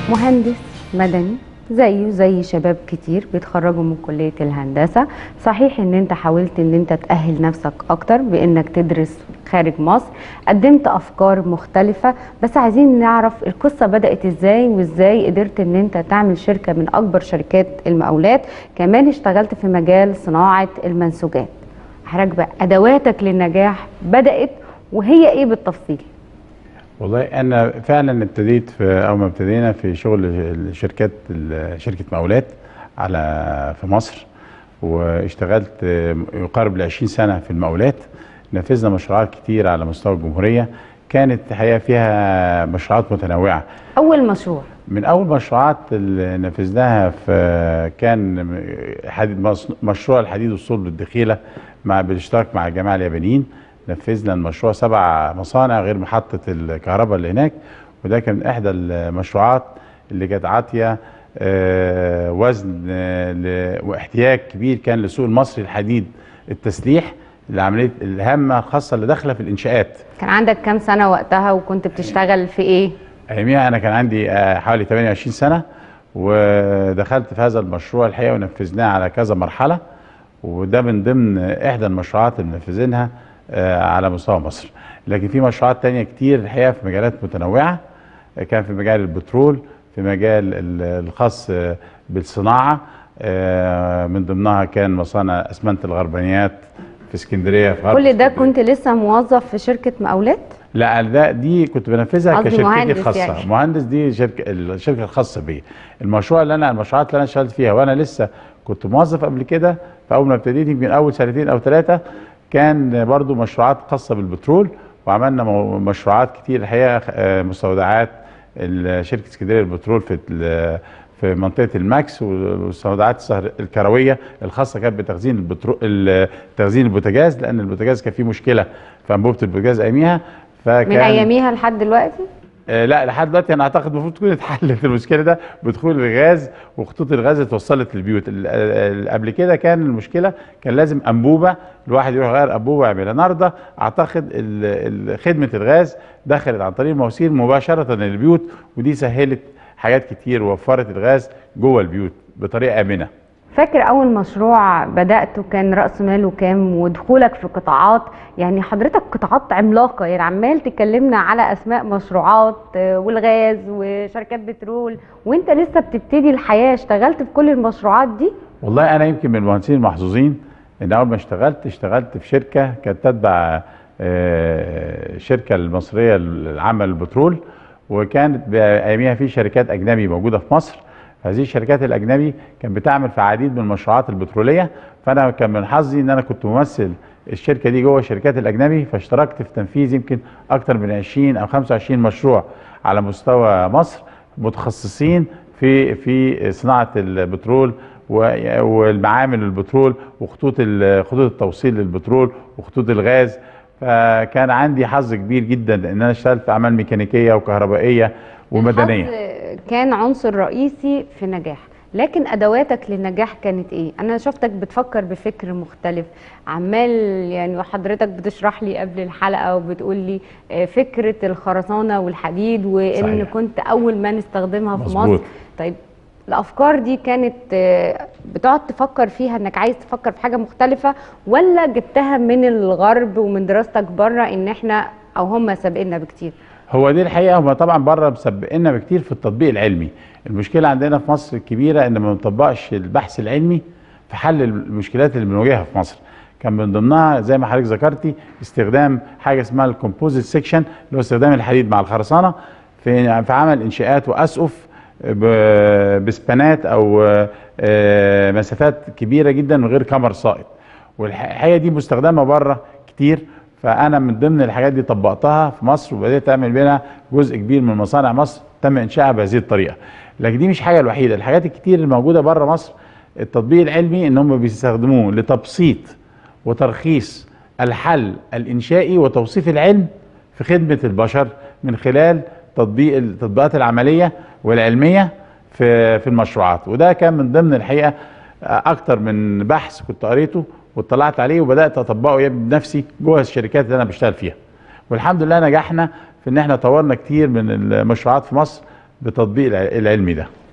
مهندس مدني زيه زي شباب كتير بيتخرجوا من كلية الهندسة صحيح ان انت حاولت ان انت تأهل نفسك اكتر بانك تدرس خارج مصر قدمت افكار مختلفة بس عايزين نعرف القصة بدأت ازاي وازاي قدرت ان انت تعمل شركة من اكبر شركات المقاولات كمان اشتغلت في مجال صناعة المنسوجات حضرتك بقى ادواتك للنجاح بدأت وهي ايه بالتفصيل والله انا فعلا ابتديت في اول ما ابتدينا في شغل الشركات شركه مقاولات على في مصر واشتغلت يقارب ل 20 سنه في المقاولات نفذنا مشروعات كتير على مستوى الجمهوريه كانت الحقيقه فيها مشروعات متنوعه اول مشروع من اول مشروعات اللي نفذناها في كان حديد مشروع الحديد والصلب الدخيله مع بالاشتراك مع الجماعه اليابانيين نفذنا المشروع سبع مصانع غير محطة الكهرباء اللي هناك وده كان احدى المشروعات اللي كانت عاطية آه وزن آه واحتياج كبير كان للسوق المصري الحديد التسليح العملية الهامة الخاصة اللي داخلة في الإنشاءات كان عندك كام سنة وقتها وكنت بتشتغل في إيه؟ أياميها أنا كان عندي آه حوالي 28 سنة ودخلت في هذا المشروع الحقيقة ونفذناه على كذا مرحلة وده من ضمن إحدى المشروعات اللي منفذينها على مستوى مصر لكن في مشروعات تانية كتير الحقيقة في مجالات متنوعة كان في مجال البترول في مجال الخاص بالصناعة من ضمنها كان مصانع أسمنت الغربانيات في اسكندرية في كل ده كنت لسه موظف في شركة مقاولات؟ لا ده دي كنت بنفذها كشركتي الخاصة يعني. مهندس دي شركة الشركة الخاصة بي المشروع اللي أنا المشروعات اللي أنا اشتغلت فيها وأنا لسه كنت موظف قبل كده فأول ما ابتديت يمكن أول سنتين أو ثلاثة كان برضو مشروعات خاصة بالبترول وعملنا مشروعات كتير الحقيقة مستودعات شركة اسكندرية للبترول في في منطقة الماكس والمستودعات الكروية الخاصة كانت بتخزين البترول تخزين البوتاجاز لأن البوتاجاز كان فيه مشكلة في أنبوبة البوتاجاز أياميها فكان من أياميها لحد دلوقتي؟ آه لا لحد دلوقتي انا اعتقد المفروض تكون اتحلت المشكله ده بدخول الغاز وخطوط الغاز اتوصلت للبيوت قبل كده كان المشكله كان لازم انبوبه الواحد يروح يغير انبوبه يعملها النهارده اعتقد خدمه الغاز دخلت عن طريق المواسير مباشره للبيوت ودي سهلت حاجات كتير ووفرت الغاز جوه البيوت بطريقه امنه فاكر اول مشروع بداته كان راس ماله كام ودخولك في قطاعات يعني حضرتك قطاعات عملاقه يعني عمال تكلمنا على اسماء مشروعات والغاز وشركات بترول وانت لسه بتبتدي الحياه اشتغلت في كل المشروعات دي والله انا يمكن من المهندسين المحظوظين ان اول ما اشتغلت اشتغلت في شركه كانت تتبع الشركه المصريه العامه للبترول وكانت اياميها في شركات اجنبي موجوده في مصر هذه الشركات الاجنبي كانت بتعمل في عديد من المشروعات البتروليه فانا كان من حظي ان انا كنت ممثل الشركه دي جوه الشركات الاجنبي فاشتركت في تنفيذ يمكن اكثر من 20 او 25 مشروع على مستوى مصر متخصصين في في صناعه البترول والمعامل البترول وخطوط خطوط التوصيل للبترول وخطوط الغاز فكان عندي حظ كبير جدا ان انا اشتغلت في اعمال ميكانيكيه وكهربائيه ومدنيه كان عنصر رئيسي في النجاح لكن ادواتك للنجاح كانت ايه انا شفتك بتفكر بفكر مختلف عمال يعني وحضرتك بتشرح لي قبل الحلقه وبتقول لي فكره الخرسانه والحديد وان صحيح. كنت اول ما نستخدمها في مزبوط. مصر طيب الافكار دي كانت بتقعد تفكر فيها انك عايز تفكر في حاجه مختلفه ولا جبتها من الغرب ومن دراستك بره ان احنا او هم سابقنا بكتير هو دي الحقيقه هم طبعا بره مسبقنا بكتير في التطبيق العلمي المشكله عندنا في مصر الكبيره ان ما بنطبقش البحث العلمي في حل المشكلات اللي بنواجهها في مصر كان من ضمنها زي ما حضرتك ذكرتي استخدام حاجه اسمها الكومبوزيت سيكشن اللي هو استخدام الحديد مع الخرسانه في في عمل انشاءات واسقف بسبانات او مسافات كبيره جدا من غير كمر سائط والحقيقه دي مستخدمه بره كتير فانا من ضمن الحاجات دي طبقتها في مصر وبدات اعمل منها جزء كبير من مصانع مصر تم انشائها بهذه الطريقه لكن دي مش حاجه الوحيده الحاجات الكتير الموجوده بره مصر التطبيق العلمي ان هم بيستخدموه لتبسيط وترخيص الحل الانشائي وتوصيف العلم في خدمه البشر من خلال تطبيق التطبيقات العمليه والعلميه في في المشروعات وده كان من ضمن الحقيقه اكتر من بحث كنت قريته واطلعت عليه وبدات اطبقه بنفسي جوه الشركات اللي انا بشتغل فيها والحمد لله نجحنا في ان احنا طورنا كتير من المشروعات في مصر بتطبيق الع- العلمي ده